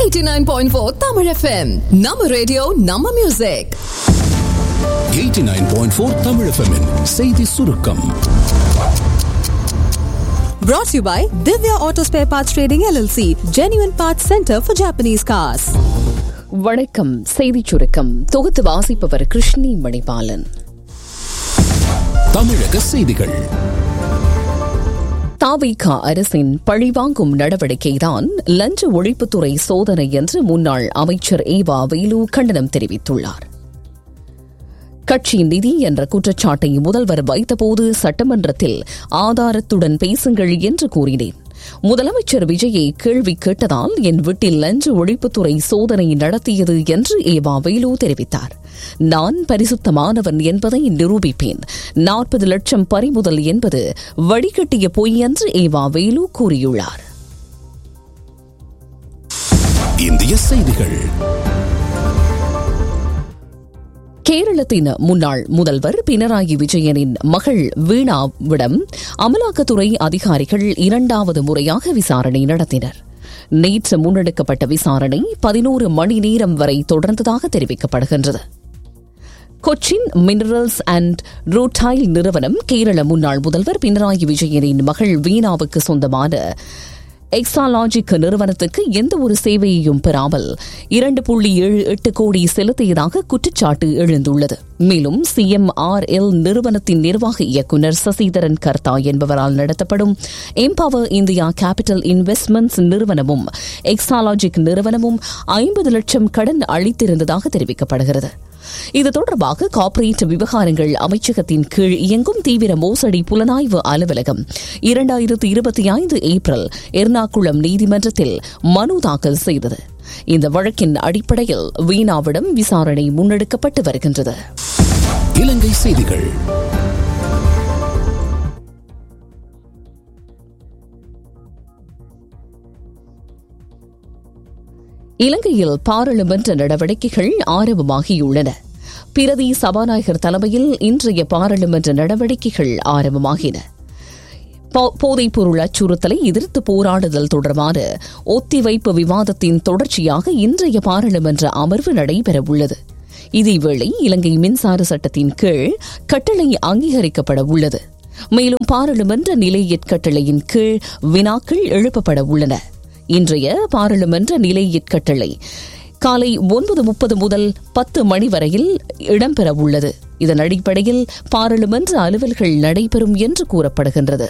89.4 Tamil FM. நம்ம radio நம்ம music 89.4 Tamil FM -இன் செய்தி சுருக்கம் brought to you by Divya Auto Spare Parts Trading LLC, Genuine Parts Center for Japanese cars. வணக்கம் செய்திச் சுருக்கம் தொகுத்து வாசிப்பவர் கிருஷ்ணி மணிபாலன் தமிழக செய்திகள் தாவிகா அரசின் பழிவாங்கும் நடவடிக்கைதான் லஞ்ச ஒழிப்புத்துறை சோதனை என்று முன்னாள் அமைச்சர் ஏவா வேலு கண்டனம் தெரிவித்துள்ளார் கட்சி நிதி என்ற குற்றச்சாட்டை முதல்வர் வைத்தபோது சட்டமன்றத்தில் ஆதாரத்துடன் பேசுங்கள் என்று கூறினேன் முதலமைச்சர் விஜயை கேள்வி கேட்டதால் என் வீட்டில் லஞ்ச ஒழிப்புத்துறை சோதனை நடத்தியது என்று ஏவா வேலு தெரிவித்தார் நான் பரிசுத்தமானவன் என்பதை நிரூபிப்பேன் நாற்பது லட்சம் பறிமுதல் என்பது வடிகட்டிய பொய் என்று ஏவா வேலு கூறியுள்ளார் இந்திய செய்திகள் கேரளத்தின் முன்னாள் முதல்வர் பினராயி விஜயனின் மகள் வீணாவிடம் அமலாக்கத்துறை அதிகாரிகள் இரண்டாவது முறையாக விசாரணை நடத்தினர் நேற்று முன்னெடுக்கப்பட்ட விசாரணை பதினோரு மணி நேரம் வரை தொடர்ந்ததாக தெரிவிக்கப்படுகின்றது கொச்சின் மினரல்ஸ் அண்ட் ரூடைல் நிறுவனம் கேரள முன்னாள் முதல்வர் பினராயி விஜயனின் மகள் வீணாவுக்கு சொந்தமான எக்ஸாலாஜிக் நிறுவனத்துக்கு எந்த ஒரு சேவையையும் பெறாமல் இரண்டு புள்ளி ஏழு எட்டு கோடி செலுத்தியதாக குற்றச்சாட்டு எழுந்துள்ளது மேலும் சிஎம்ஆர்எல் நிறுவனத்தின் நிர்வாக இயக்குநர் சசிதரன் கர்த்தா என்பவரால் நடத்தப்படும் எம்பவர் இந்தியா கேபிட்டல் இன்வெஸ்ட்மெண்ட்ஸ் நிறுவனமும் எக்ஸாலாஜிக் நிறுவனமும் ஐம்பது லட்சம் கடன் அளித்திருந்ததாக தெரிவிக்கப்படுகிறது இது தொடர்பாக கார்ப்பரேட் விவகாரங்கள் அமைச்சகத்தின் கீழ் இயங்கும் தீவிர மோசடி புலனாய்வு அலுவலகம் இரண்டாயிரத்து இருபத்தி ஐந்து ஏப்ரல் எர்ணாகுளம் நீதிமன்றத்தில் மனு தாக்கல் செய்தது இந்த வழக்கின் அடிப்படையில் வீணாவிடம் விசாரணை முன்னெடுக்கப்பட்டு வருகின்றது இலங்கை செய்திகள் இலங்கையில் பாராளுமன்ற நடவடிக்கைகள் ஆரம்பமாகியுள்ளன பிரதி சபாநாயகர் தலைமையில் இன்றைய பாராளுமன்ற நடவடிக்கைகள் ஆரம்பமாகின போதைப் பொருள் அச்சுறுத்தலை எதிர்த்து போராடுதல் தொடர்பான ஒத்திவைப்பு விவாதத்தின் தொடர்ச்சியாக இன்றைய பாராளுமன்ற அமர்வு நடைபெறவுள்ளது இதேவேளை இலங்கை மின்சார சட்டத்தின் கீழ் கட்டளை அங்கீகரிக்கப்பட உள்ளது மேலும் பாராளுமன்ற நிலையற் கட்டளையின் கீழ் வினாக்கள் எழுப்பப்பட உள்ளன இன்றைய பாராளுமன்ற நிலையற்கட்டளை காலை ஒன்பது முப்பது முதல் பத்து மணி வரையில் இடம்பெற உள்ளது இதன் அடிப்படையில் பாராளுமன்ற அலுவல்கள் நடைபெறும் என்று கூறப்படுகின்றது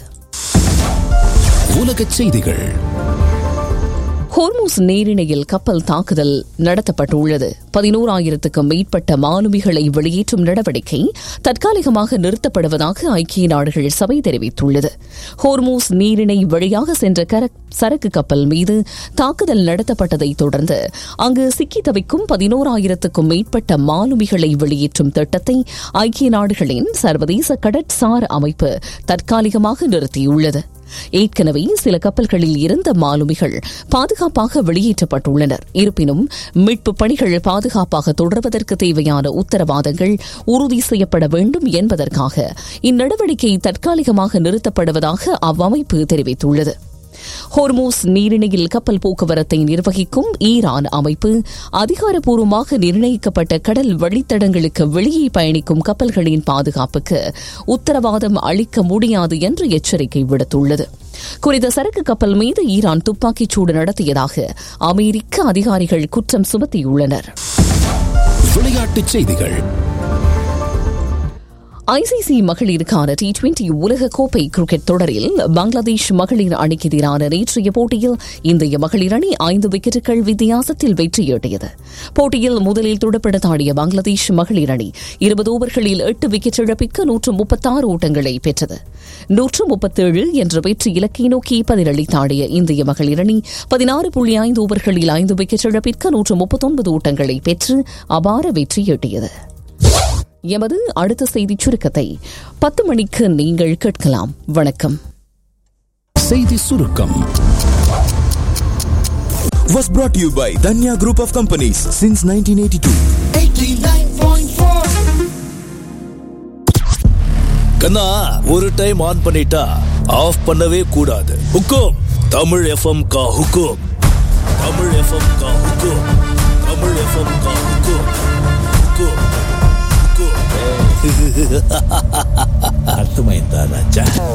உலகச் செய்திகள் ஹோர்மூஸ் நீரிணையில் கப்பல் தாக்குதல் நடத்தப்பட்டுள்ளது பதினோராயிரத்துக்கும் மேற்பட்ட மாலுமிகளை வெளியேற்றும் நடவடிக்கை தற்காலிகமாக நிறுத்தப்படுவதாக ஐக்கிய நாடுகள் சபை தெரிவித்துள்ளது ஹோர்மூஸ் நீரிணை வழியாக சென்ற சரக்கு கப்பல் மீது தாக்குதல் நடத்தப்பட்டதை தொடர்ந்து அங்கு சிக்கி தவிக்கும் பதினோராயிரத்துக்கும் மேற்பட்ட மாலுமிகளை வெளியேற்றும் திட்டத்தை ஐக்கிய நாடுகளின் சர்வதேச கடற்சார் அமைப்பு தற்காலிகமாக நிறுத்தியுள்ளது ஏற்கனவே சில கப்பல்களில் இருந்த மாலுமிகள் பாதுகாப்பாக வெளியேற்றப்பட்டுள்ளனர் இருப்பினும் மீட்பு பணிகள் பாதுகாப்பாக தொடர்வதற்கு தேவையான உத்தரவாதங்கள் உறுதி செய்யப்பட வேண்டும் என்பதற்காக இந்நடவடிக்கை தற்காலிகமாக நிறுத்தப்படுவதாக அவ்வமைப்பு தெரிவித்துள்ளது ஹோர்மோஸ் நீரிணையில் கப்பல் போக்குவரத்தை நிர்வகிக்கும் ஈரான் அமைப்பு அதிகாரப்பூர்வமாக நிர்ணயிக்கப்பட்ட கடல் வழித்தடங்களுக்கு வெளியே பயணிக்கும் கப்பல்களின் பாதுகாப்புக்கு உத்தரவாதம் அளிக்க முடியாது என்று எச்சரிக்கை விடுத்துள்ளது குறித்த சரக்கு கப்பல் மீது ஈரான் துப்பாக்கிச் சூடு நடத்தியதாக அமெரிக்க அதிகாரிகள் குற்றம் சுமத்தியுள்ளனர் விளையாட்டுச் செய்திகள் ஐசிசி மகளிருக்கான டி டுவெண்டி உலகக்கோப்பை கிரிக்கெட் தொடரில் பங்களாதேஷ் மகளிர் அணிக்கு எதிரான நேற்றைய போட்டியில் இந்திய மகளிர் அணி ஐந்து விக்கெட்டுகள் வித்தியாசத்தில் வெற்றியீட்டியது போட்டியில் முதலில் துடுப்படுத்தாடிய பங்களாதேஷ் மகளிர் அணி இருபது ஓவர்களில் எட்டு விக்கெட் இழப்பிற்கு நூற்று முப்பத்தாறு ஓட்டங்களை பெற்றது நூற்று முப்பத்தேழு என்ற வெற்றி இலக்கை நோக்கி பதிலளித்தாடிய இந்திய மகளிர் அணி பதினாறு புள்ளி ஐந்து ஓவர்களில் ஐந்து விக்கெட் இழப்பிற்கு நூற்று முப்பத்தொன்பது ஓட்டங்களை பெற்று அபார வெற்றியீட்டியது எமது அடுத்த செய்திச் சுருக்கத்தை பத்து மணிக்கு நீங்கள் கேட்கலாம் வணக்கம் செய்தி சுருக்கம் was brought to you by Danya Group of Companies since 1982. கண்ணா ஒரு டைம் ஆன் பண்ணிட்டா ஆஃப் பண்ணவே கூடாது ஹுக்கும் தமிழ் எஃப்எம் கா ஹுக்கும் தமிழ் எஃப்எம் கா ஹுக்கும் தமிழ் எஃப்எம் கா ஹுக்கும் ஹுக்கும் ஹுக்கும் அர்த்தமைந்தா ராஜா